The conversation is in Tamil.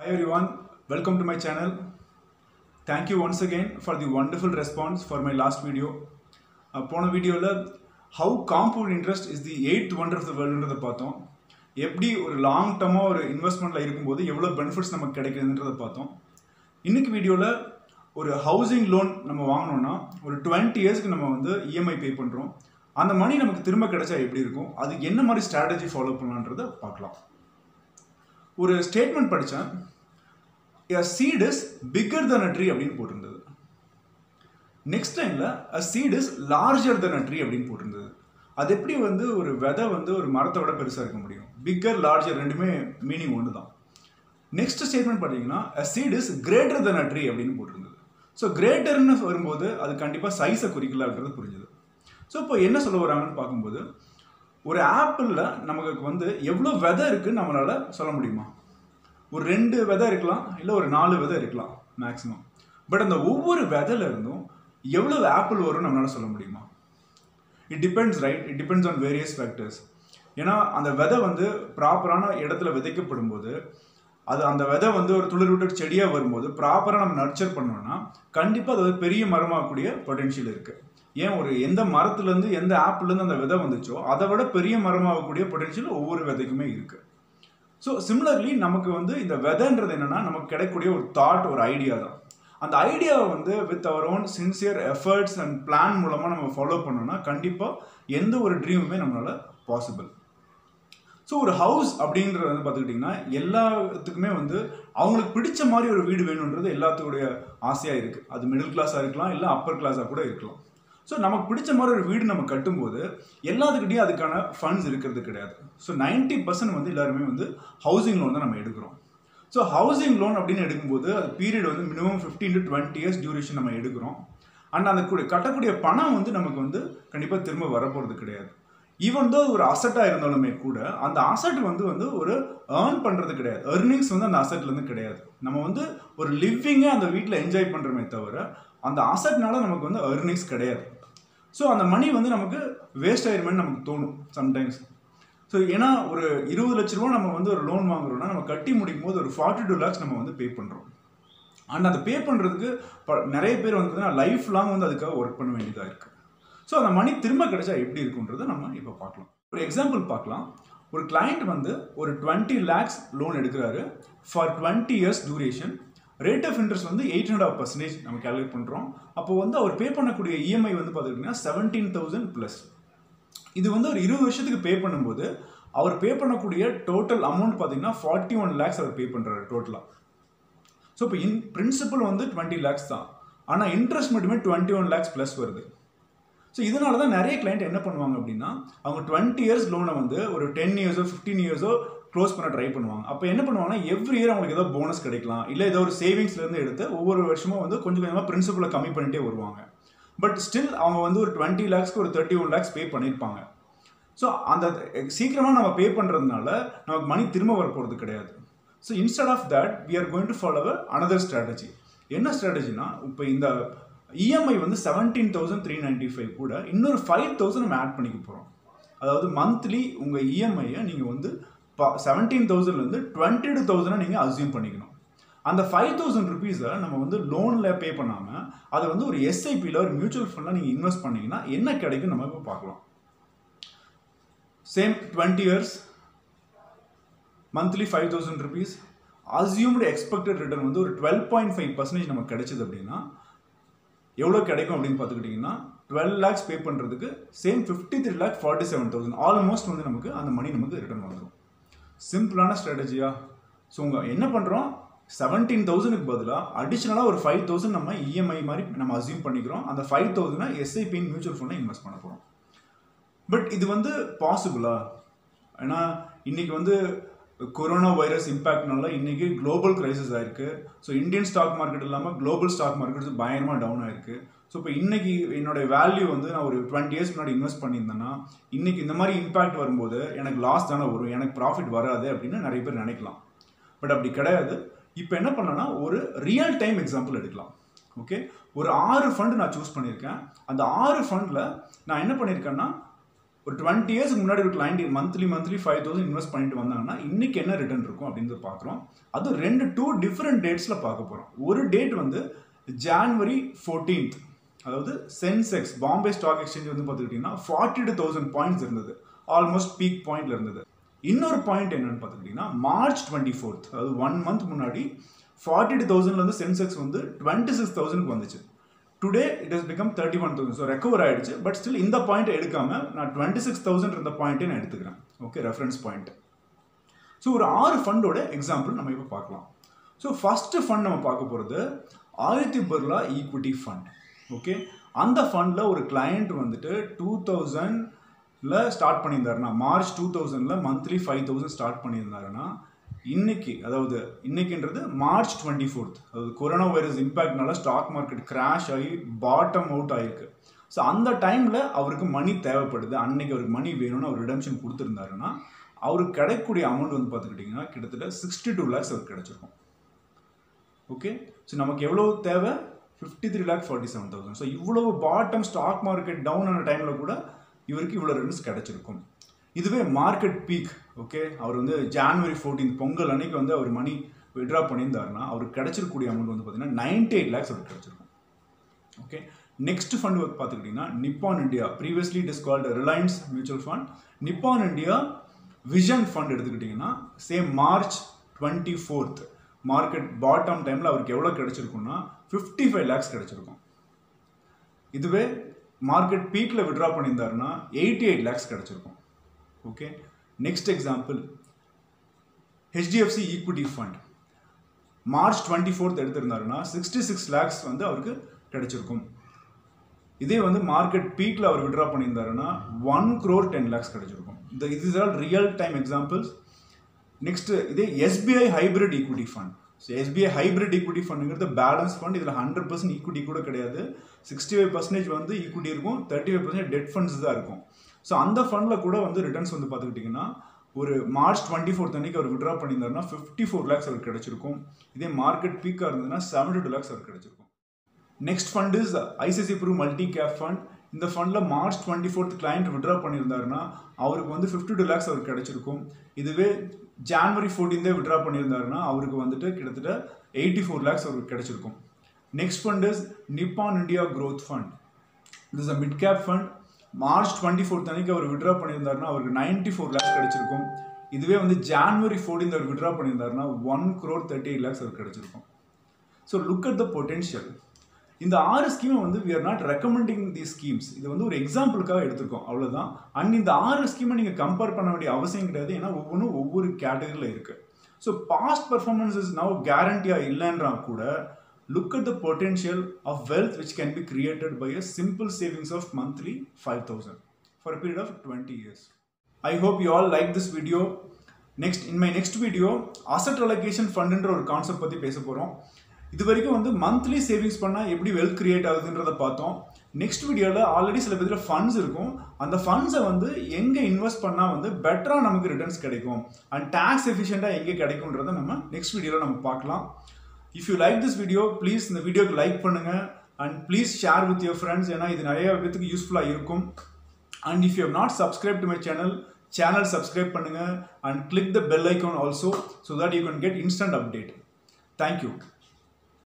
everyone, welcome to my channel. Thank you once again for the wonderful response for my last video. அஹ் போன வீடியோவில் how compound interest is the eighth wonder of the வேர்ல்டுன்றதை பார்த்தோம் எப்படி ஒரு லாங் டர்மாக ஒரு இன்வெஸ்ட்மெண்ட்டில் இருக்கும்போது எவ்வளோ பெனிஃபிட்ஸ் நமக்கு கிடைக்குதுன்றதை பார்த்தோம் இன்னைக்கு வீடியோவில் ஒரு ஹவுசிங் லோன் நம்ம வாங்கினோம்னா ஒரு டுவெண்ட்டி இயர்ஸ்க்கு நம்ம வந்து இஎம்ஐ பே பண்ணுறோம் அந்த மணி நமக்கு திரும்ப கிடைச்சா எப்படி இருக்கும் அது என்ன மாதிரி ஸ்ட்ராட்டஜி ஃபாலோ பண்ணலான்றதை பார்க்கலாம் ஒரு ஸ்டேட்மெண்ட் படித்தேன் a seed is bigger than a tree அப்படின்னு போட்டிருந்தது நெக்ஸ்ட் டைமில் a seed is larger than a tree அப்படின்னு போட்டிருந்தது அது எப்படி வந்து ஒரு விதை வந்து ஒரு மரத்தை விட பெருசாக இருக்க முடியும் பிக்கர் லார்ஜர் ரெண்டுமே மீனிங் ஒன்று தான் நெக்ஸ்ட் ஸ்டேட்மெண்ட் பார்த்தீங்கன்னா a seed is greater than a tree அப்படின்னு போட்டிருந்தது ஸோ கிரேட்டர்னு வரும்போது அது கண்டிப்பாக சைஸை குறிக்கல அப்படின்றது புரிஞ்சுது ஸோ இப்போ என்ன சொல்ல வராங்கன்னு பார்க்கும்போது ஒரு ஆப்பிளில் நமக்கு வந்து எவ்வளோ விதை இருக்குன்னு நம்மளால சொல்ல முடியுமா ஒரு ரெண்டு விதை இருக்கலாம் இல்லை ஒரு நாலு விதை இருக்கலாம் மேக்ஸிமம் பட் அந்த ஒவ்வொரு விதையில இருந்தும் எவ்வளவு ஆப்பிள் வரும்னு நம்மளால சொல்ல முடியுமா it depends right it depends on various factors ஏன்னா அந்த விதை வந்து ப்ராப்பரான இடத்துல விதைக்கப்படும் போது அது அந்த விதை வந்து ஒரு துளிர் விட்டு செடியாக வரும்போது ப்ராப்பராக நம்ம நர்ச்சர் பண்ணோம்னா கண்டிப்பாக அது ஒரு பெரிய மரமாகக்கூடிய பொட்டென்ஷியல் இருக்குது ஏன் ஒரு எந்த மரத்துலேருந்து எந்த ஆப்பிள்லேருந்து அந்த விதை வந்துச்சோ அதை விட பெரிய மரமாகக்கூடிய பொட்டென்ஷியல் ஒவ்வொரு விதைக்குமே இருக்குது ஸோ சிமிலர்லி நமக்கு வந்து இந்த வெதன்றது என்னன்னா நமக்கு கிடைக்கக்கூடிய ஒரு தாட் ஒரு ஐடியா தான் அந்த ஐடியாவை வந்து வித் அவர் own sincere efforts and plan மூலமாக நம்ம ஃபாலோ பண்ணோம்னா கண்டிப்பாக எந்த ஒரு ட்ரீமுமே நம்மளால பாசிபிள் ஸோ ஒரு ஹவுஸ் அப்படின்றது வந்து பார்த்துக்கிட்டிங்கன்னா எல்லாத்துக்குமே வந்து அவங்களுக்கு பிடிச்ச மாதிரி ஒரு வீடு வேணுன்றது எல்லாத்துக்குடைய ஆசையாக இருக்குது அது மிடில் கிளாஸாக இருக்கலாம் இல்லை அப்பர் கிளாஸாக கூட இருக்கலாம் ஸோ நமக்கு பிடிச்ச மாதிரி ஒரு வீடு நம்ம கட்டும்போது எல்லாத்துக்கிட்டையும் அதுக்கான ஃபண்ட்ஸ் இருக்கிறது கிடையாது ஸோ நைன்ட்டி பர்சன்ட் வந்து எல்லாருமே வந்து ஹவுசிங் லோன் தான் நம்ம எடுக்கிறோம் ஸோ ஹவுசிங் லோன் அப்படின்னு எடுக்கும்போது அது பீரியட் வந்து minimum fifteen to twenty years duration நம்ம எடுக்கிறோம் அண்ட் அந்த கூடிய கட்டக்கூடிய பணம் வந்து நமக்கு வந்து கண்டிப்பாக திரும்ப வரப்போகிறது கிடையாது ஈவன் தோ ஒரு அசட்டாக இருந்தாலுமே கூட அந்த அசட் வந்து வந்து ஒரு ஏர்ன் பண்ணுறது கிடையாது ஏர்னிங்ஸ் வந்து அந்த அசட்லேருந்து கிடையாது நம்ம வந்து ஒரு லிவிங்கே அந்த வீட்டில் என்ஜாய் பண்ணுறோமே தவிர அந்த அசட்னால நமக்கு வந்து ஏர்னிங்ஸ் கிடையாது ஸோ அந்த மணி வந்து நமக்கு வேஸ்ட் ஆயிருமேன்னு நமக்கு தோணும் சம்டைம்ஸ் ஸோ ஏன்னா ஒரு இருபது லட்ச ரூபா நம்ம வந்து ஒரு லோன் வாங்குறோம்னா நம்ம கட்டி முடிக்கும் போது ஒரு ஃபார்ட்டி டூ லேக்ஸ் நம்ம வந்து பே பண்ணுறோம் அண்ட் அதை பே பண்ணுறதுக்கு ப- நிறைய பேர் வந்து லைஃப் லாங் வந்து அதுக்காக ஒர்க் பண்ண வேண்டியதாக இருக்குது ஸோ அந்த மணி திரும்ப கிடைச்சா எப்படி இருக்குன்றதை நம்ம இப்போ பார்க்கலாம் ஒரு எக்ஸாம்பிள் பார்க்கலாம் ஒரு client வந்து ஒரு டுவெண்ட்டி லேக்ஸ் லோன் எடுக்கிறாரு for twenty years duration rate of interest வந்து எயிட் ஹண்ட்ரட் பர்சன்டேஜ் நம்ம கேல்குலேட் பண்ணுறோம் அப்போ வந்து அவர் பே பண்ணக்கூடிய இஎம்ஐ வந்து பார்த்துக்கிட்டிங்கன்னா செவன்டீன் தௌசண்ட் ப்ளஸ் இது வந்து ஒரு இருபது வருஷத்துக்கு பே பண்ணும்போது அவர் பே பண்ணக்கூடிய டோட்டல் அமௌண்ட் பார்த்தீங்கன்னா ஃபார்ட்டி ஒன் லேக்ஸ் அவர் பே பண்ணுறாரு டோட்டலாக ஸோ இப்போ இன் பிரின்சிபல் வந்து டுவெண்ட்டி லேக்ஸ் தான் ஆனால் இன்ட்ரெஸ்ட் மட்டுமே டுவெண்ட்டி ஒன் லேக்ஸ் ப்ளஸ் வருது ஸோ இதனால தான் நிறைய client என்ன பண்ணுவாங்க அப்படின்னா அவங்க டுவெண்ட்டி இயர்ஸ் லோனை வந்து ஒரு டென் இயர்ஸோ ஃபிஃப்டீன் இயர்ஸோ க்ளோஸ் பண்ண ட்ரை பண்ணுவாங்க அப்போ என்ன பண்ணுவாங்கன்னா எவ்ரி இயர் அவங்களுக்கு ஏதோ போனஸ் கிடைக்கலாம் இல்லை ஏதோ ஒரு சேவிங்ஸ்லேருந்து எடுத்து ஒவ்வொரு வருஷமும் வந்து கொஞ்சம் கொஞ்சமாக பிரின்சிபலை கம்மி பண்ணிட்டே வருவாங்க பட் ஸ்டில் அவங்க வந்து ஒரு டுவெண்ட்டி லேக்ஸ்க்கு ஒரு தேர்ட்டி ஒன் லேக்ஸ் பே பண்ணியிருப்பாங்க ஸோ அந்த சீக்கிரமாக நம்ம பே பண்ணுறதுனால நமக்கு மணி திரும்ப வர போகிறது கிடையாது so instead of that we are going to follow a another strategy என்ன ஸ்ட்ராட்டஜினா இப்போ இந்த இஎம்ஐ வந்து seventeen thousand three ninety five கூட இன்னொரு ஃபைவ் தௌசண்ட் நம்ம ஆட் பண்ணிக்க போகிறோம் அதாவது மந்த்லி உங்கள் இஎம்ஐயை நீங்கள் வந்து செவன்டீன் தௌசண்ட்லேருந்து டுவெண்ட்டி டூ தௌசண்ட் நீங்கள் அசியூம் பண்ணிக்கணும் அந்த ஃபைவ் தௌசண்ட் ருபீஸை நம்ம வந்து லோனில் பே பண்ணாமல் அதை வந்து ஒரு எஸ்ஐபியில் ஒரு மியூச்சுவல் ஃபண்டில் நீங்கள் இன்வெஸ்ட் பண்ணீங்கன்னா என்ன கிடைக்கும் நம்ம இப்போ பார்க்கலாம் same twenty years monthly five thousand rupees assumed expected return வந்து ஒரு டுவெல் பாயிண்ட் ஃபைவ் பர்சன்டேஜ் நமக்கு கிடைச்சது அப்படின்னா எவ்வளோ கிடைக்கும் அப்படின்னு பார்த்துக்கிட்டிங்கன்னா டுவெல் லேக்ஸ் பே பண்ணுறதுக்கு same fifty three lakh forty seven thousand almost வந்து நமக்கு அந்த மணி நமக்கு ரிட்டர்ன் வந்துடும் சிம்பிளான ஸ்ட்ராட்டஜியா ஸோ உங்கள் என்ன பண்ணுறோம் செவன்டீன் தௌசண்ட்க்கு பதிலாக அடிஷ்னலாக ஒரு ஃபைவ் தௌசண்ட் நம்ம இஎம்ஐ மாதிரி நம்ம அசியூம் பண்ணிக்கிறோம் அந்த ஃபைவ் தௌசண்டை எஸ்ஐபின் மியூச்சுவல் ஃபண்டில் இன்வெஸ்ட் பண்ண போகிறோம் பட் இது வந்து பாசிபிளா ஏன்னா இன்னைக்கு வந்து கொரோனா வைரஸ் இம்பேக்ட்னால இன்னைக்கு குளோபல் கிரைசிஸ் ஆயிருக்கு ஸோ இந்தியன் ஸ்டாக் மார்க்கெட் இல்லாமல் குளோபல் ஸ்டாக் மார்க்கெட் பயங்கரமாக டவுன் ஆயிருக்கு ஸோ இப்போ இன்னைக்கு என்னோட வேல்யூ வந்து நான் ஒரு டுவெண்ட்டி இயர்ஸ் முன்னாடி இன்வெஸ்ட் பண்ணியிருந்தேன்னா இன்னைக்கு இந்த மாதிரி இம்பாக்ட் வரும்போது எனக்கு லாஸ் தானே வரும் எனக்கு ப்ராஃபிட் வராது அப்படின்னு நிறைய பேர் நினைக்கலாம் பட் அப்படி கிடையாது இப்போ என்ன பண்ணனா ஒரு ரியல் டைம் எக்ஸாம்பிள் எடுக்கலாம் ஓகே ஒரு ஆறு ஃபண்ட் நான் சூஸ் பண்ணியிருக்கேன் அந்த ஆறு ஃபண்டில் நான் என்ன பண்ணியிருக்கேன்னா ஒரு டுவெண்ட்டி இயர்ஸ்க்கு முன்னாடி ஒரு client monthly monthly five thousand invest பண்ணிட்டு வந்தாங்கன்னா இன்னைக்கு என்ன ரிட்டர்ன் இருக்கும் அப்படின்றத பார்க்குறோம் அது ரெண்டு டூ டிஃப்ரெண்ட் டேட்ஸில் பார்க்க போகிறோம் ஒரு டேட் வந்து ஜான்வரி ஃபோர்டீன்த் அதாவது சென்செக்ஸ் பாம்பே ஸ்டாக் எக்ஸ்சேஞ்ச் வந்து பார்த்துக்கிட்டிங்கன்னா ஃபார்ட்டி டூ தௌசண்ட் பாயிண்ட்ஸ் இருந்தது ஆல்மோஸ்ட் பீக் பாயிண்ட்ல இருந்தது இன்னொரு பாயிண்ட் என்னன்னு பார்த்துக்கிட்டிங்கன்னா மார்ச் டுவெண்ட்டி ஃபோர்த் அதாவது ஒன் மந்த் முன்னாடி ஃபார்ட்டி டூ தௌசண்ட்லேருந்து சென்செக்ஸ் வந்து டுவெண்ட்டி சிக்ஸ் தௌசண்ட்க்கு வந்துச்சு today it has become thirty one thousand so recover ஆயிடுச்சு பட் ஸ்டில் இந்த பாயிண்ட் எடுக்காம நான் டுவெண்ட்டி சிக்ஸ் தௌசண்ட் இருந்த பாயிண்ட்டே நான் எடுத்துக்கிறேன் ஓகே ரெஃபரன்ஸ் பாயிண்ட் ஸோ ஒரு ஆறு ஃபண்டோட எக்ஸாம்பிள் நம்ம இப்போ பார்க்கலாம் ஸோ ஃபஸ்ட்டு ஃபண்ட் நம்ம பார்க்க போகிறது Aditya Birla equity fund okay அந்த ஃபண்டில் ஒரு கிளையண்ட் வந்துட்டு டூ தௌசண்டில் ஸ்டார்ட் பண்ணியிருந்தாருன்னா மார்ச் டூ தௌசண்டில் மந்த்லி ஃபைவ் தௌசண்ட் ஸ்டார்ட் பண்ணியிருந்தாருன்னா இன்னைக்கு அதாவது இன்னைக்குன்றது மார்ச் டுவெண்ட்டி ஃபோர்த் அதாவது கொரோனா வைரஸ் இம்பேக்ட்னால ஸ்டாக் மார்க்கெட் கிராஷ் ஆகி பாட்டம் அவுட் ஆயிருக்கு ஸோ அந்த டைமில் அவருக்கு மணி தேவைப்படுது அன்னைக்கு அவருக்கு மணி வேணும்னு அவர் ரிடம்ஷன் கொடுத்துருந்தாருன்னா அவருக்கு கிடைக்கக்கூடிய அமௌண்ட் வந்து பார்த்துக்கிட்டிங்கன்னா கிட்டத்தட்ட சிக்ஸ்டி டூ லேக்ஸ் அவருக்கு கிடைச்சிருக்கும் ஓகே ஸோ நமக்கு எவ்வளோ தேவை fifty three lakh forty seven thousand so இவ்வளவு பாட்டம் ஸ்டாக் மார்க்கெட் டவுன் ஆன டைமில் கூட இவருக்கு இவ்வளோ ரிட்டர்ன்ஸ் கிடைச்சிருக்கும் இதுவே மார்க்கெட் பீக் ஓகே அவர் வந்து ஜான்வரி ஃபோர்டீன் பொங்கல் அன்னைக்கு வந்து அவர் மணி விட்ரா பண்ணியிருந்தாருன்னா அவருக்கு கிடைச்சிருக்கக்கூடிய அமௌண்ட் வந்து பார்த்தீங்கன்னா நைன்டி எயிட் லேக்ஸ் அவருக்கு கிடைச்சிருக்கும் ஓகே நெக்ஸ்ட் ஃபண்ட் வந்து பார்த்துக்கிட்டிங்கன்னா Nippon India previously it is called Reliance mutual fund Nippon India vision fund எடுத்துக்கிட்டிங்கன்னா same March twenty fourth market bottom டைமில் அவருக்கு எவ்வளோ கிடைச்சிருக்கும்னா ஃபிஃப்டி ஃபைவ் லேக்ஸ் கிடைச்சிருக்கும் இதுவே மார்க்கெட் பீக்கில் விட்ரா பண்ணியிருந்தாருன்னா எயிட்டி எயிட் லேக்ஸ் கிடைச்சிருக்கும் okay next example HDFC equity fund March twenty fourth எடுத்திருந்தாருன்னா சிக்ஸ்டி சிக்ஸ் லேக்ஸ் வந்து அவருக்கு கிடைச்சிருக்கும் இதே வந்து மார்க்கெட் பீக்கில் அவர் விட்ரா பண்ணியிருந்தாருன்னா ஒன் க்ரோர் டென் லேக்ஸ் கிடைச்சிருக்கும் இந்த இது all real time examples next இதே SBI hybrid equity fund so SBI hybrid equity ஃபண்டுங்கிறது பேலன்ஸ் ஃபண்ட் இதில் ஹண்ட்ரட் பர்சன்ட் ஈக்விட்டி கூட கிடையாது சிக்ஸ்டி ஃபைவ் பர்சன்டேஜ் வந்து ஈக்விட்டி இருக்கும் thirty five percentage debt funds தான் இருக்கும் ஸோ அந்த ஃபண்டில் கூட வந்து ரிட்டர்ன்ஸ் வந்து பார்த்துக்கிட்டிங்கன்னா ஒரு மார்ச் டுவெண்ட்டி ஃபோர்த் அன்னைக்கு அவர் விட்ரா பண்ணியிருந்தாருன்னா ஃபிஃப்டி ஃபோர் லேக்ஸ் அவருக்கு கிடைச்சிருக்கும் இதே மார்க்கெட் பீக்காக இருந்ததுன்னா செவன்டி டூ லேக்ஸ் அவருக்கு கிடைச்சிருக்கும் next fund is ICICI Pru multi cap fund இந்த ஃபண்டில் March twenty fourth client withdraw பண்ணியிருந்தாருன்னா அவருக்கு வந்து ஃபிஃப்டி டூ லேக்ஸ் அவருக்கு கிடைச்சிருக்கும் இதுவே ஜான்வரி ஃபோர்டீன்தே விட்ரா பண்ணியிருந்தாருன்னா அவருக்கு வந்துட்டு கிட்டத்தட்ட எயிட்டி ஃபோர் லேக்ஸ் அவருக்கு கிடைச்சிருக்கும் next fund is Nippon India growth fund இது is a mid cap fund March twenty fourth அன்னைக்கு அவர் விட்ரா பண்ணியிருந்தாருன்னா அவருக்கு நைன்டி ஃபோர் லேக்ஸ் கிடைச்சிருக்கும் இதுவே வந்து ஜான்வரி ஃபோர்டீன் அவர் விட்ரா பண்ணியிருந்தாருன்னா one crore thirty eight lakhs அவருக்கு கிடைச்சிருக்கும் so look at the potential இந்த ஆறு ஸ்கீமை வந்து we are not recommending the schemes இது வந்து ஒரு எக்ஸாம்பிளுக்காக எடுத்திருக்கோம் அவ்வளோதான் அண்ட் இந்த ஆறு ஸ்கீமை நீங்கள் கம்பேர் பண்ண வேண்டிய அவசியம் கிடையாது ஏன்னா ஒவ்வொன்றும் ஒவ்வொரு கேட்டகரியில் இருக்குது so past performance is now கேரண்டியாக இல்லைன்றா கூட look at the potential of wealth which can be created by a simple savings of monthly five thousand for a period of twenty years I hope you all like this video next in my next video asset allocation ஃபண்டுன்ற ஒரு கான்செப்ட் பற்றி பேச போகிறோம் இது வரைக்கும் வந்து மந்த்லி சேவிங்ஸ் பண்ணால் எப்படி வெல்த் கிரியேட் ஆகுதுன்றதை பார்த்தோம் நெக்ஸ்ட் வீடியோவில் ஆல்ரெடி சில பேரில் ஃபண்ட்ஸ் இருக்கும் அந்த ஃபண்ட்ஸை வந்து எங்கே இன்வெஸ்ட் பண்ணால் வந்து பெட்டராக நமக்கு ரிட்டர்ன்ஸ் கிடைக்கும் அண்ட் டேக்ஸ் எஃபிஷியண்ட்டாக எங்கே கிடைக்கும்ன்றதை நம்ம நெக்ஸ்ட் வீடியோவில் நம்ம பார்க்கலாம் if you like this video please இந்த வீடியோக்கு லைக் பண்ணுங்கள் and please share with your friends ஏன்னா இது நிறைய பேத்துக்கு யூஸ்ஃபுல்லாக இருக்கும் and if you have not subscribe to my channel channel subscribe பண்ணுங்கள் and click the bell icon also so that you can get instant update thank you